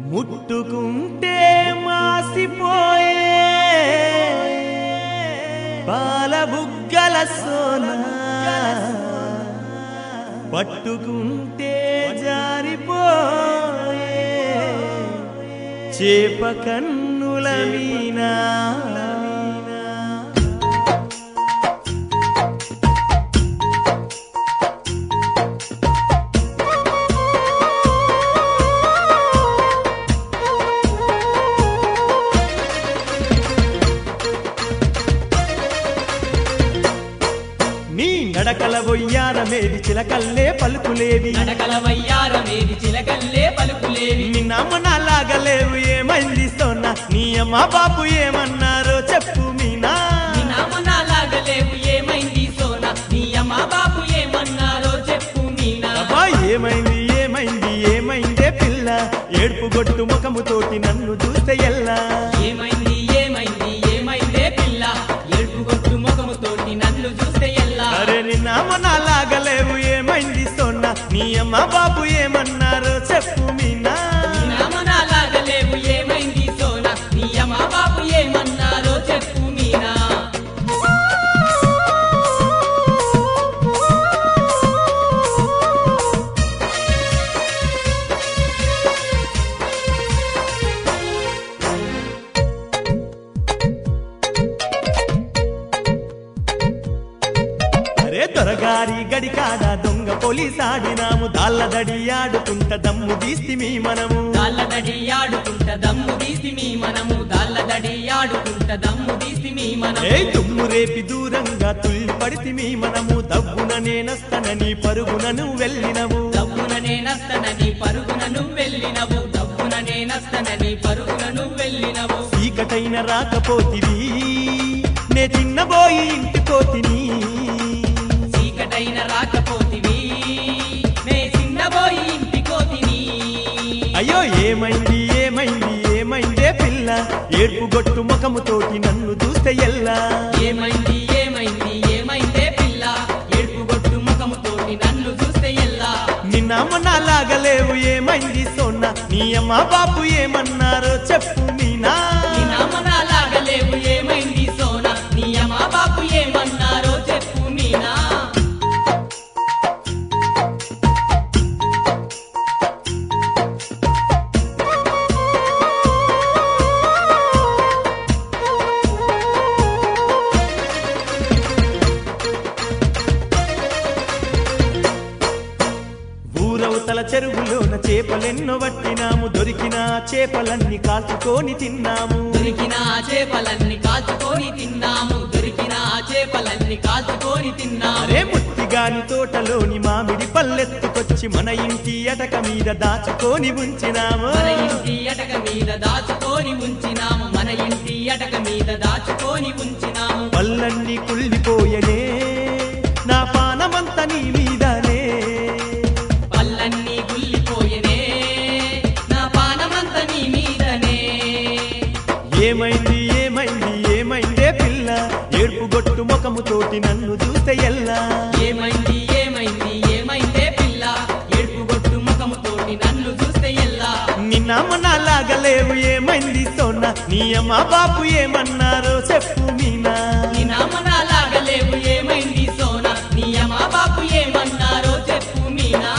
ముట్టుకుంటే మాసిపోయే పాల బుగ్గల సోన పట్టుకుంటే జారిపోయే చేప కన్నుల మీనా నీ నడకల వొయ్యారమేది చిలకల్లే పలుకులేవి నడకల వయ్యారమేది చిలకల్లే పలుకులేవి నిన్న అమ్మనాలాగలేవు ఏమైంది సోన్న నీ అమ్మ బాపు ఏమన్నారో చెప్పు మీనా నీ నామనాలాగలేవు ఏమైంది సోన నీ అమ్మ బాబు ఏమన్నారో చెప్పు మీనా అబ్బా ఏమైంది ఏమైంది ఏమైందే పిల్ల ఏడుపు గొట్టు ముఖముతోటి నన్ను చూస్తే ఎల్లా ఏమైంది ఏమైంది ఏమైందే పిల్ల ఎడుపు కొట్టు ముఖముతోటి నన్ను చూస్తే ఎల్లా అరే నిన్న అమ్మనాలాగలేవు ఏమైంది సోన్న నీ అమ్మ బాపు ఏమన్నారో చెప్పు మీనా నీ నామనాలాగలేవు ఏమైంది సోన నీ అమ్మ బాబు ఏమన్నారో చెప్పు మీనా అరే దొరగారి గడికాడ దొంగ పోలీసాడినాము దాళ్ళదడి ఆడుకుంట దమ్ము తీస్తిమి మనము దాళ్ళదడి ఆడుకుంట దమ్ము తీసిమి మనము దాళ్ళదడి ఆడుకుంట దమ్ము తీసిమి మనము ఏ దుమ్ము రేపి దూరంగా తుల్లి పడితిమి మనము దవ్వున నేనస్తనని పరుగునను వెళ్ళినము దబ్బున నేనస్తనని పరుగున నువ్వు వెళ్ళినవు దబ్బున నేనస్తనని పరుగున నువ్వు వెళ్ళినవు చీకటైన రాకపోతివి నే చిన్నబోయి ఇంటికోతిని చీకటైన రాకపోతివి నే చిన్నబోయి ఇంటికోతిని అయ్యో ఏమైంది ఏమైంది ఏమైందే పిల్ల ఏడుపు గొట్టు ముఖముతోటి నన్ను చూస్తే ఎల్లా ఏమైంది ఏమైంది ఏమైందే పిల్ల ఏడుపు గొట్టు ముఖముతోటి నన్ను చూస్తే ఎల్లా నిన్న అమ్మనాలాగలేవు ఏమైంది సోన్న నీ అమ్మ బాపు ఏమన్నారో చెప్పు మీనా నీ నామనాలాగలేవు ఏమైంది సోన నీ అమ్మ బాబు ఏమన్నారో చెప్పు మీనా ఊరవతల చెరువులోన చేపలెన్నో పట్టినాము దొరికిన చేపలన్నీ కాల్చుకొని తిన్నాము దొరికిన ఆ చేపలన్నీ కాల్చుకొని తిన్నాము దొరికిన ఆ చేపలన్నీ కాల్చుకొని తిన్నాము అరే ముత్తిగాని తోటలోని మామిడి పల్లెత్తుకొచ్చి మన ఇంటి అటక మీద దాచుకొని ఉంచినాము మన ఇంటి అటక మీద దాచుకొని ఉంచినాము మన ఇంటి అటక మీద దాచుకొని ఉంచినాము పళ్ళన్నీ కుళ్ళిపోయనే నా పానమంతా నీ మీదనే పళ్ళన్నీ గుల్లిపోయనే నా పానమంత నీ మీదనే ఏమైంది ఏమైంది ఏమైందే పిల్ల ఏడుపు గొట్టు ముఖముతోటి నన్ను చూస్తే ఎల్లా ఏమైంది ఏమైంది ఏమైందే పిల్ల ఏడుపు గొట్టు ముఖముతోటి నన్ను చూస్తే ఎల్లా నిన్నమ్మ నాలాగలేవు ఏమైంది సోన్న నీ అమ్మ బాపు ఏమన్నారో చెప్పు మీనా నీ నామనాలాగలేవు ఏమైంది సోన నీ అమ్మ బాబు ఏమన్నారో చెప్పు మీనా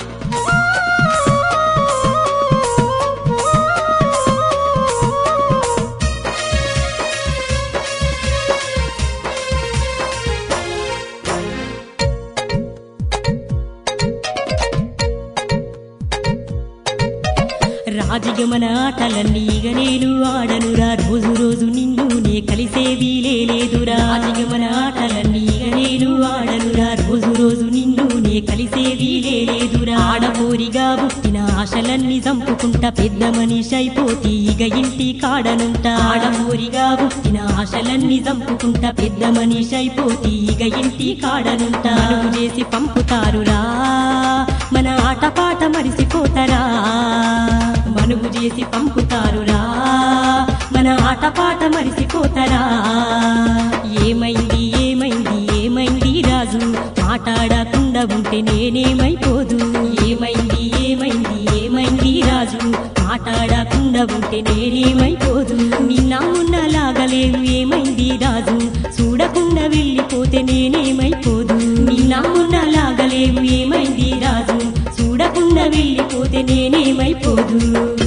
రాజగమన ఆటలన్నీ ఇక నేను ఆడనురా రోజు రోజు నిన్ను నే కలిసే వీలే లేదురా రాజగమన ఆటలన్నీ ఇక నేను ఆడనురా రోజు రోజు నిన్ను నే కలిసే వీలే లేదురా ఆడపోరిగా పుట్టిన ఆశలన్నీ చంపుకుంటా పెద్ద మనిషి అయిపోతే ఇక ఇంటి కాడనుంటా ఆడపోరిగా పుట్టిన ఆశలన్నీ చంపుకుంటా పెద్ద మనిషి అయిపోతే ఇక ఇంటి కాడనుంటా అలుగు చేసి పంపుతారురా మన ఆటపాట మరిసిపోతారా మనుగు చేసి పంపుతారురా మన ఆటపాట మరిసిపోతారా ఏమైంది ఏమైంది ఏమైంది రాజు మాట్లాడకుండా ఉంటే నేనేమైపోదు ఏమైంది ఏమైంది ఏమైంది రాజు మాట మాట్లాడకుండా ఉంటే నేనేమైపోదు నిన్న మొన్న లాగలేవు ఏమైంది రాజు చూడకుండా వెళ్ళిపోతే నేనేమైపోదు నిన్న మొన్న లాగలేవు ఏమైంది రాజు చూడకుండా వెళ్ళిపోతే నేనేమైపోదు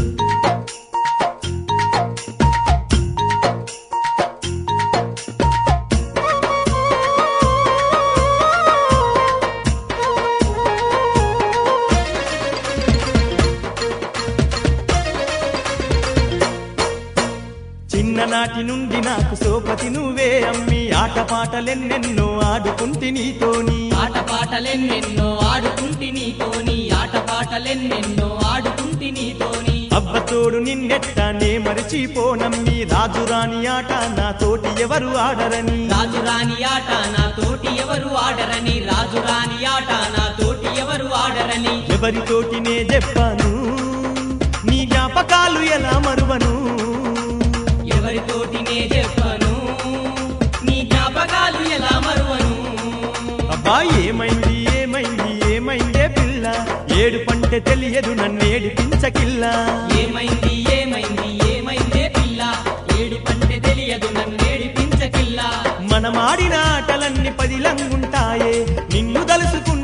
చిన్ననాటి నుండి నాకు సోపతి నువ్వే అమ్మి ఆటపాటలెన్నెన్నో ఆడుకుంటి నీతోని ఆట పాటలెన్నెన్నో ఆడుకుంటి నీతోని ఆట పాటలెన్నెన్నో ఆడుకుంటి నీతోని అబ్బతోడు నిన్నెట్టానే మరిచిపోనమ్మి రాజురాని ఆట నా తోటి ఎవరు ఆడరని రాజు రాని ఆట నా తోటి ఎవరు ఆడరని రాజు రాని ఆట నా తోటి ఎవరు ఆడరని ఎవరితోటి నే చెప్పాను నీ జ్ఞాపకాలు ఎలా మరువను ఎవరితోటి నే చెప్పను నీ జ్ఞాపకాలు ఎలా మరువను అబ్బా ఏమైంది ఏమైంది ఏమైందే పిల్ల ఏడు పంటే తెలియదు నన్నేడిపించకిల్లా ఏమైంది ఏమైంది ఏమైందే పిల్ల ఏడు పంటే తెలియదు నన్నేడిపించకిల్లా మనమాడిన ఆటలన్నీ పదిలంగుంటాయే నిన్ను తలుసుకుంటే